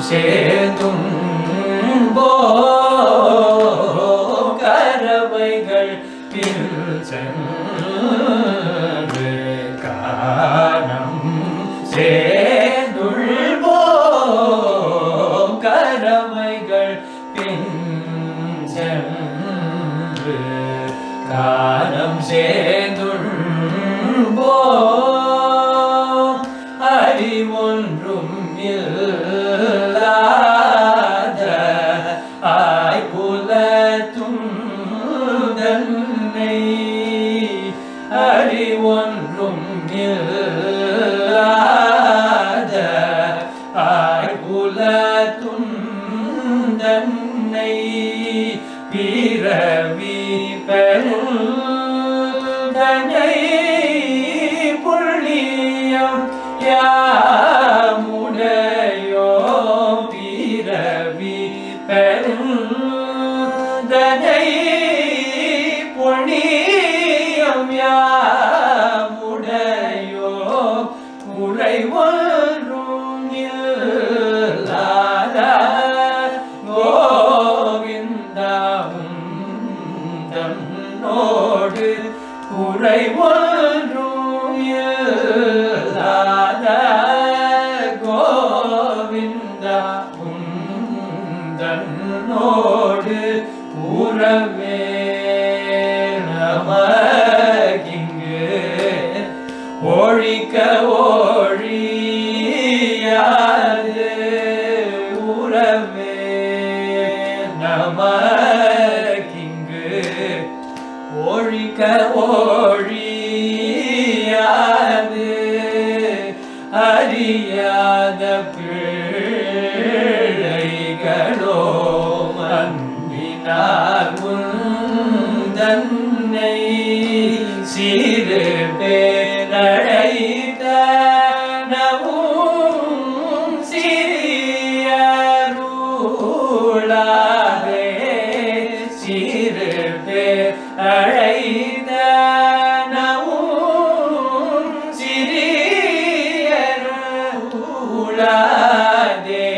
சேதும் போ கரவைகள் பின் சென்று காணம் சேதுள் போ கரவைகள் பின் சென்று காலம் சேதுள் போ அறிவொன்றும் இல்லாத ஆய்புலத்தும் தன்னை அறிவொன்றும் இல்லாத ஆய்புலத்தும் தன்னை பிறவி பெருந்தனை புள்ளியம் யாமுடையோ பிறவி பெருந்தனை புண்ணியம் யாமுடையோ குறை ஒன்றும் இல்லாத கோவிந்தாவும் தன்னோடு குறை ஒன்றும் இல்லாத கோவிந்தாவும் தன்னோடு உறவே நமக்கிங்கு ஒழிக்க ஒழியாது உறவே நமக்கிங்கு ஒழிக்க ஒழியாது அறியாத பிள்ளைகளோ அன்பினால் உந்தன்னை சிறு பேரழைத்த நவும் சிறியருளாகே சிறு பேர் அழைத்த நவும் சிறியருளாதே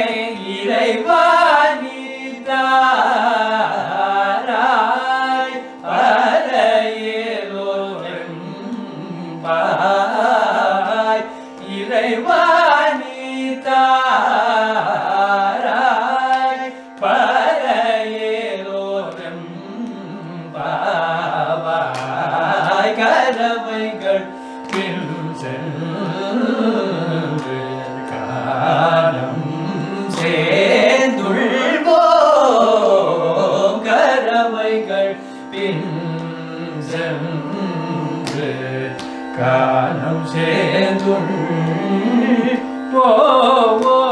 இறைவாணி தாராய் பரையலோரெம்பாய் இறைவாணி தாராய் பரையலோரெம்பாய் கரவைகள் பின் சென்று காலம் சேர்ந்துள்போ கரவைகள் பின் சென்று காலம் சேர்ந்துள் போவோ